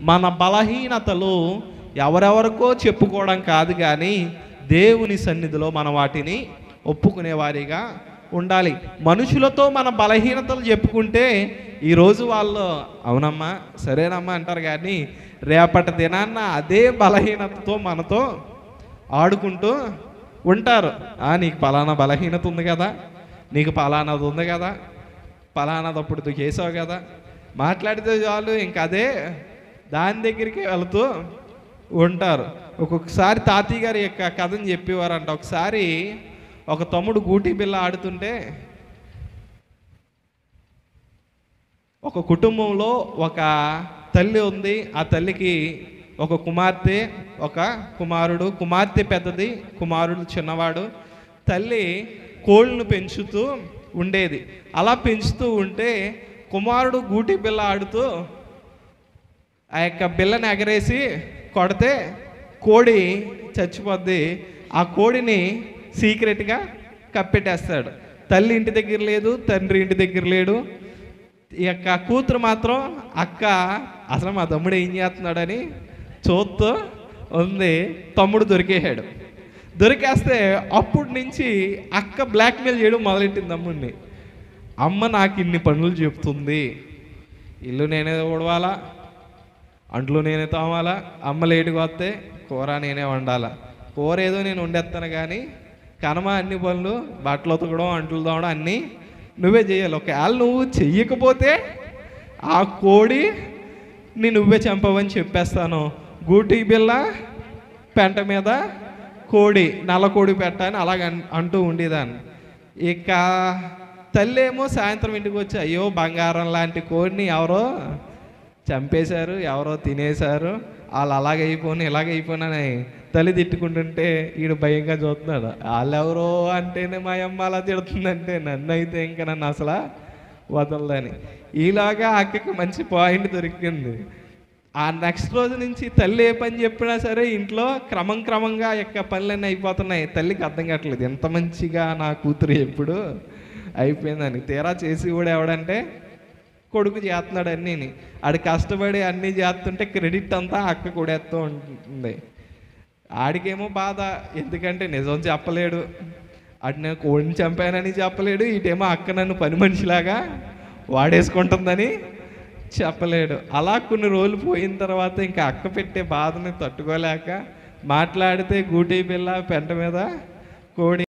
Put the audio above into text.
మన బలహీనతలు ఎవరెవరికో చెప్పుకోవడం కాదు కానీ దేవుని సన్నిధిలో మన వాటిని ఒప్పుకునే వారిగా ఉండాలి మనుషులతో మన బలహీనతలు చెప్పుకుంటే ఈరోజు వాళ్ళు అవునమ్మా సరేనమ్మా అంటారు కానీ రేపటి దినాన్న అదే బలహీనతతో మనతో ఆడుకుంటూ ఉంటారు "ఆ, నీకు పలానా బలహీనత ఉంది కదా నీకు పలానాది ఉంది కదా పలానాది అప్పుడు నువ్వు చేసావు కదా మాట్లాడితే చాలు ఇంక అదే దాని దగ్గరికి వెళుతూ ఉంటారు ఒక్కొక్కసారి తాతయ్య గారి యొక్క కథను చెప్పేవారంట ఒకసారి ఒక తమ్ముడు గూటి బిల్ల ఆడుతుంటే ఒక కుటుంబంలో ఒక తల్లి ఉంది ఆ తల్లికి ఒక కుమార్తె ఒక కుమారుడు కుమార్తె పెద్దది కుమారుడు చిన్నవాడు తల్లి కోళ్ళను పెంచుతూ ఉండేది అలా పెంచుతూ ఉంటే కుమారుడు గూటి బిల్ల ఆడుతూ ఆ యొక్క బిల్లని ఎగరేసి కొడితే కోడి చచ్చిపోద్ది ఆ కోడిని సీక్రెట్గా కప్పెట్టేస్తాడు తల్లి ఇంటి దగ్గర లేదు తండ్రి ఇంటి దగ్గర లేడు ఈ యొక్క కూతురు మాత్రం అక్క అసలు మా తమ్ముడు ఏం చేస్తున్నాడని చూస్తూ ఉంది తమ్ముడు దొరికేసాడు దొరికేస్తే అప్పటి నుంచి అక్క బ్లాక్మెయిల్ చేయడం మొదలెట్టింది తమ్ముడిని అమ్మ నాకు ఇన్ని పనులు చెప్తుంది ఇల్లు నేనే ఊడవాలా అంట్లు నేనే తోమాలా అమ్మ లేటుగా వస్తే కూర నేనే వండాలా కూర ఏదో నేను వండేస్తాను కానీ కనమ అన్ని పనులు బట్టలు ఉతకడం అంట్లు తోమడం అన్నీ నువ్వే చేయాలి ఒకవేళ నువ్వు చెయ్యకపోతే ఆ కోడి నీ నువ్వే చంపవని చెప్పేస్తాను గూటి బిల్ల పెంట మీద కోడి నల్ల కోడి పెట్టని అలాగ అన్- అంటూ ఉండేదాన్ని ఇక తల్లి ఏమో సాయంత్రం ఇంటికి వచ్చి అయ్యో బంగారం లాంటి కోడిని ఎవరో చంపేశారు ఎవరో తినేశారు వాళ్ళు అలాగైపోను ఇలాగైపోనని తల్లి తిట్టుకుంటుంటే ఈడు భయంగా చూస్తున్నాడు వాళ్ళెవరో అంటేనే మా అమ్మ అలా తిడుతుందంటే నన్ను అయితే ఇంకా నన్ను అసలు వదలదని ఇలాగా అక్కకి మంచి పాయింట్ దొరికింది ఆ నెక్స్ట్ రోజు నుంచి తల్లి ఏ పని చెప్పినా సరే ఇంట్లో క్రమం క్రమంగా ఆ యొక్క పనులన్నీ అయిపోతున్నాయి తల్లికి అర్థం కావట్లేదు ఎంత మంచిగా నా కూతురు ఎప్పుడు అయిపోయిందని తీరా చేసి కూడా ఎవడంటే కొడుకు చేస్తున్నాడు అన్నీని ఆడు కష్టపడి అన్నీ చేస్తుంటే క్రెడిట్ అంతా అక్క కొడేస్తూ ఉంటుంది ఆడికేమో బాధ ఎందుకంటే నిజం చెప్పలేడు అటు నేను కోడిని చంపానని చెప్పలేడు ఇటేమో అక్క నన్ను పని మనిషిలాగా వాడేసుకుంటుందని చెప్పలేడు అలా కొన్ని రోజులు పోయిన తర్వాత ఇంకా అక్క పెట్టే బాధని తట్టుకోలేక మాట్లాడితే గూటి బిల్ల పెంట మీద కోడి